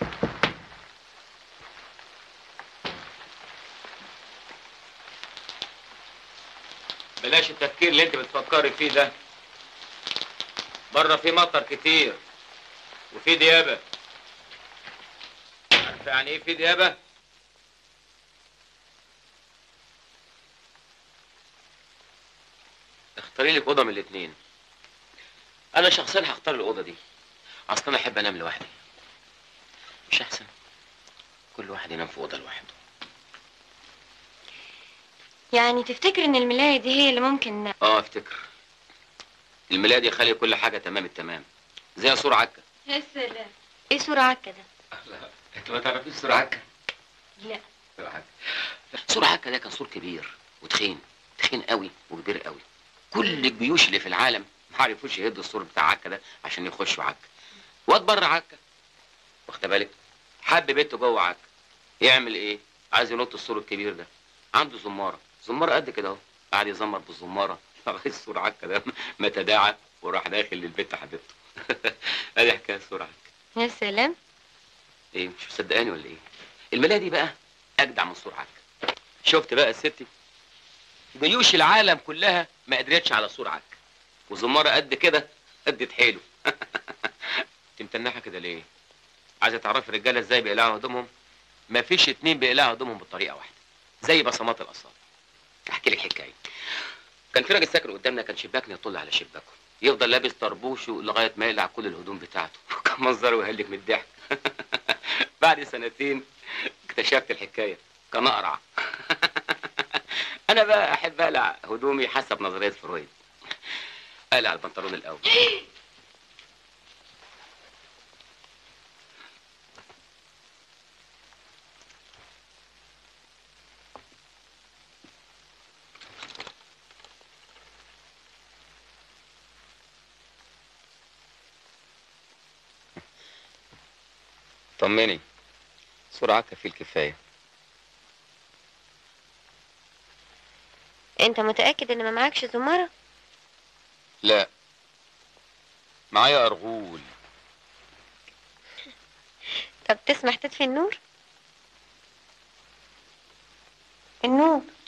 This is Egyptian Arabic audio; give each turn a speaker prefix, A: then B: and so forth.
A: بلاش التفكير اللي انت بتفكري فيه ده بره في مطر كتير وفي ديابه عارفه يعني ايه في ديابه اختاري لك اوضه من الاثنين انا شخصيا هختار الاوضه دي اصلا انا احب انام لوحدي مش احسن كل واحد ينام في اوضه لوحده
B: يعني تفتكر ان الملاية دي هي اللي ممكن
A: اه افتكر الميلاد يخلي كل حاجه تمام التمام زي سور عكا
B: يا سلام ايه صورة عكا ده
A: لا انت ما تعرفيش سور عكا
B: لا
A: سور عكا سور عكا ده كان سور كبير وتخين تخين قوي وكبير قوي كل الجيوش اللي في العالم ما عرفوش يهدوا السور بتاع عكا ده عشان يخشوا عكا واد بره عكا واخد بالك حب بنته جوه عكا يعمل ايه عايز ينط السور الكبير ده عنده زماره زماره قد كده اهو قعد يزمر بالزماره لغايه السور عكا ده ما تداعى وراح داخل للبنت حبيبته ادي حكايه سور عكا
B: يا سلام
A: ايه مش مصدقاني ولا ايه الملايه دي بقى اجدع من سور عكا شفت بقى الست جيوش العالم كلها ما قدرتش على سور عكا وزماره قد كده قد حيله انت متنحه كده ليه عايزه تعرفي الرجاله ازاي بيقلعوا هدومهم ما فيش اتنين بيقلعوا هدومهم بطريقه واحده زي بصمات الاصابع احكي لك حكايه كان في راجل ساكن قدامنا كان شباكنا يطل على شباكه يفضل لابس طربوشه لغايه ما يقلع كل الهدوم بتاعته كان منظره يهلك من الضحك بعد سنتين اكتشفت الحكايه كان اقرع انا بقى احب اقلع هدومي حسب نظريه فرويد اقلع البنطلون الاول طمني سرعة كفيل كفاية
B: انت متأكد ان ما معكش زمارة
A: لا معايا أرغول
B: طب تسمح تطفي النور النور